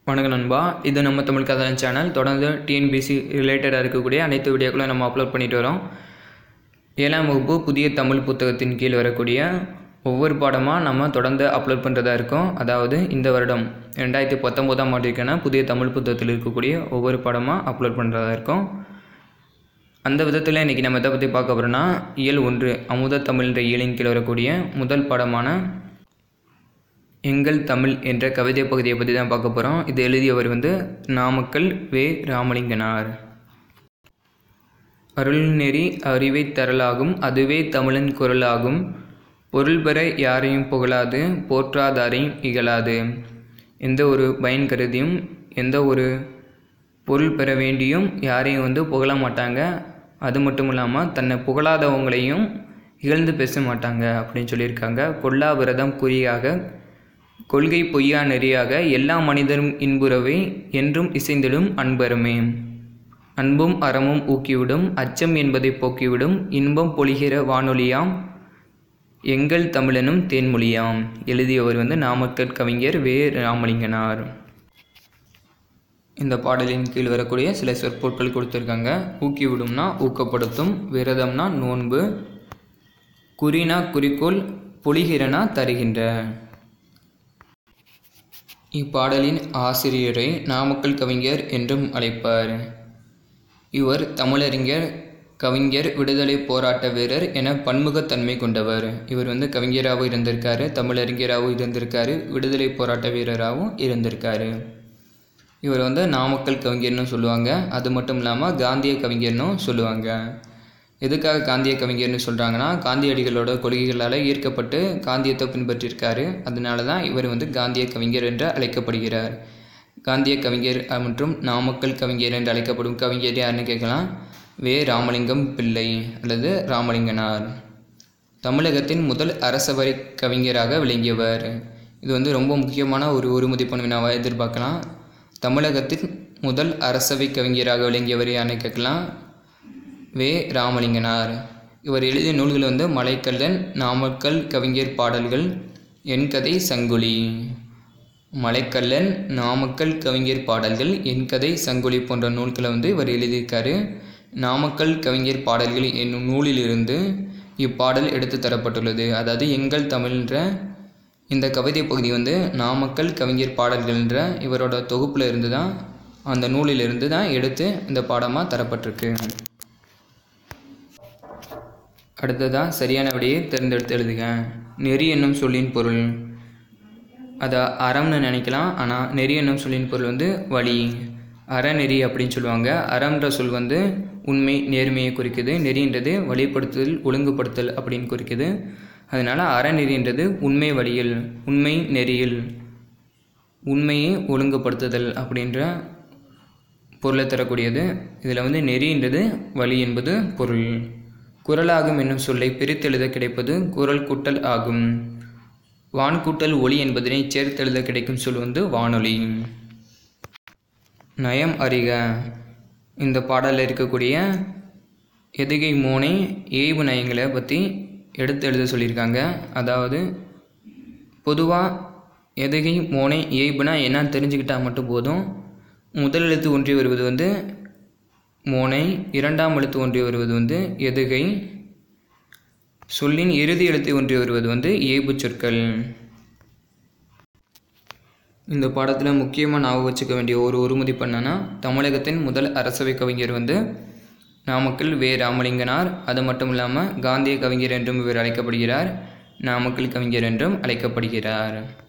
வணக்கம் நண்பா இது நம்ம தமிழ் கதன் சேனல் தொடர்ந்து டிஎன்பிசி ரிலேட்டடாக இருக்கக்கூடிய அனைத்து வீடியோக்களும் நம்ம அப்லோட் பண்ணிட்டு வரோம் ஏழாம் வகுப்பு புதிய தமிழ் புத்தகத்தின் கீழ் வரக்கூடிய ஒவ்வொரு பாடமாக நம்ம தொடர்ந்து அப்லோட் பண்ணுறதா இருக்கும் அதாவது இந்த வருடம் ரெண்டாயிரத்தி பத்தொம்போதாம் ஆண்டிற்கான புதிய தமிழ் புத்தகத்தில் இருக்கக்கூடிய ஒவ்வொரு பாடமாக அப்லோட் பண்ணுறதா இருக்கும் அந்த விதத்தில் இன்றைக்கி நம்ம எதை பற்றி பார்க்க போகிறோன்னா இயல் ஒன்று அமுத தமிழ்ன்ற இயலின் கீழ் வரக்கூடிய முதல் பாடமான எங்கள் தமிழ் என்ற கவிதை பகுதியை பற்றி தான் பார்க்க போகிறோம் இது எழுதியவர் வந்து நாமக்கல் வே ராமலிங்கனார் அருள்நெறி அறிவை தரலாகும் அதுவே தமிழன் குரலாகும் பொருள் பெற யாரையும் புகழாது போற்றாதாரையும் இகழாது எந்த ஒரு பயன் கருதியும் எந்த ஒரு பொருள் பெற வேண்டியும் யாரையும் வந்து புகழ மாட்டாங்க அது மட்டும் இல்லாமல் தன்னை புகழாதவங்களையும் இகழ்ந்து பேச மாட்டாங்க அப்படின்னு சொல்லியிருக்காங்க கொல்லா விரதம் குறியாக கொள்கை பொய்யா நெறியாக எல்லா மனிதரும் இன்புறவே என்றும் இசைந்திடும் அன்பருமே அன்பும் அறமும் ஊக்கிவிடும் அச்சம் என்பதை போக்கிவிடும் இன்பம் பொழிகிற வானொலியாம் எங்கள் தமிழனும் தேன்மொழியாம் எழுதியவர் வந்து நாமக்கல் கவிஞர் வே ராமலிங்கனார் இந்த பாடலின் கீழ் வரக்கூடிய சில சொற்பொருட்கள் கொடுத்துருக்காங்க ஊக்கிவிடும்னா ஊக்கப்படுத்தும் விரதம்னா நோன்பு குறினா குறிக்கோள் பொழிகிறனா தருகின்ற இப்பாடலின் ஆசிரியரை நாமக்கல் கவிஞர் என்றும் அழைப்பார் இவர் தமிழறிஞர் கவிஞர் விடுதலை போராட்ட வீரர் என பன்முகத்தன்மை கொண்டவர் இவர் வந்து கவிஞராகவும் இருந்திருக்காரு தமிழறிஞராகவும் இருந்திருக்காரு விடுதலை போராட்ட வீரராகவும் இருந்திருக்காரு இவர் வந்து நாமக்கல் கவிஞர்னு சொல்லுவாங்க அது மட்டும் இல்லாமல் காந்திய கவிஞர்னும் சொல்லுவாங்க எதுக்காக காந்திய கவிஞர்னு சொல்கிறாங்கன்னா காந்தியடிகளோட கொள்கைகளால் ஈர்க்கப்பட்டு காந்தியத்தை பின்பற்றியிருக்காரு அதனால தான் இவர் வந்து காந்திய கவிஞர் என்று அழைக்கப்படுகிறார் காந்திய கவிஞர் மற்றும் நாமக்கல் கவிஞர் என்று அழைக்கப்படும் கவிஞர் யாருன்னு கேட்கலாம் வே ராமலிங்கம் பிள்ளை அல்லது ராமலிங்கனார் தமிழகத்தின் முதல் அரசவரை கவிஞராக விளங்கியவர் இது வந்து ரொம்ப முக்கியமான ஒரு ஒரு மதிப்பெண் வினாவாக எதிர்பார்க்கலாம் தமிழகத்தின் முதல் அரசவை கவிஞராக விளங்கியவர் யாருன்னு கேட்கலாம் வே ராமலிங்கனார் இவர் எழுதிய நூல்கள் வந்து மலைக்கல்லன் நாமக்கல் கவிஞர் பாடல்கள் என் கதை சங்குலி மலைக்கல்லன் நாமக்கல் கவிஞர் பாடல்கள் என் கதை சங்குலி போன்ற நூல்களை வந்து இவர் எழுதியிருக்காரு நாமக்கல் கவிஞர் பாடல்கள் என்னும் நூலிலிருந்து இப்பாடல் எடுத்து தரப்பட்டுள்ளது அதாவது எங்கள் தமிழ்ன்ற இந்த கவிதை பகுதி வந்து நாமக்கல் கவிஞர் பாடல்கள்ன்ற இவரோட தொகுப்பில் இருந்து தான் அந்த நூலிலிருந்து தான் எடுத்து இந்த பாடமாக தரப்பட்டிருக்கு அடுத்ததாக சரியான விடையை தேர்ந்தெடுத்து எழுதுக நெறி என்னும் சொல்லின் பொருள் அதை அறம்னு நினைக்கலாம் ஆனால் நெறி என்னும் சொல்லின் பொருள் வந்து வழி அறநெறி அப்படின்னு சொல்லுவாங்க அறம்ன்ற சொல் வந்து உண்மை நேர்மையை குறிக்குது நெறின்றது வழிப்படுத்துதல் ஒழுங்குபடுத்தல் அப்படின்னு குறிக்குது அதனால் அறநெறின்றது உண்மை வழியில் உண்மை நெறியில் உண்மையை ஒழுங்குபடுத்துதல் அப்படின்ற பொருளை தரக்கூடியது இதில் வந்து நெறின்றது வழி என்பது பொருள் குரலாகும் என்னும் சொல்லை பிரித்தெழுத கிடைப்பது குரல் கூட்டல் ஆகும் வான்கூட்டல் ஒளி என்பதனை சேர்த்தெழுத கிடைக்கும் சொல் வந்து வானொலி நயம் அறிக இந்த பாடலில் இருக்கக்கூடிய எதுகை மோனை ஏய்வு நயங்களை பற்றி எடுத்து எழுத சொல்லியிருக்காங்க அதாவது பொதுவாக எதுகை மோனை ஏய்புனா என்னன்னு தெரிஞ்சுக்கிட்டால் மட்டும் போதும் முதல் எழுத்து ஒன்றி வருவது வந்து மோனை இரண்டாம் எழுத்து ஒன்றி வருவது வந்து எதுகை சொல்லின் இறுதி எழுத்து ஒன்றி வருவது வந்து ஏபு சொற்கள் இந்த பாடத்தில் முக்கியமாக ஞாபகம் வச்சுக்க வேண்டிய ஒரு ஒருமதி பண்ணனா தமிழகத்தின் முதல் அரசவை கவிஞர் வந்து நாமக்கல் வே ராமலிங்கனார் அது மட்டும் இல்லாமல் காந்திய கவிஞர் என்றும் இவர் அழைக்கப்படுகிறார் நாமக்கல் கவிஞர் என்றும் அழைக்கப்படுகிறார்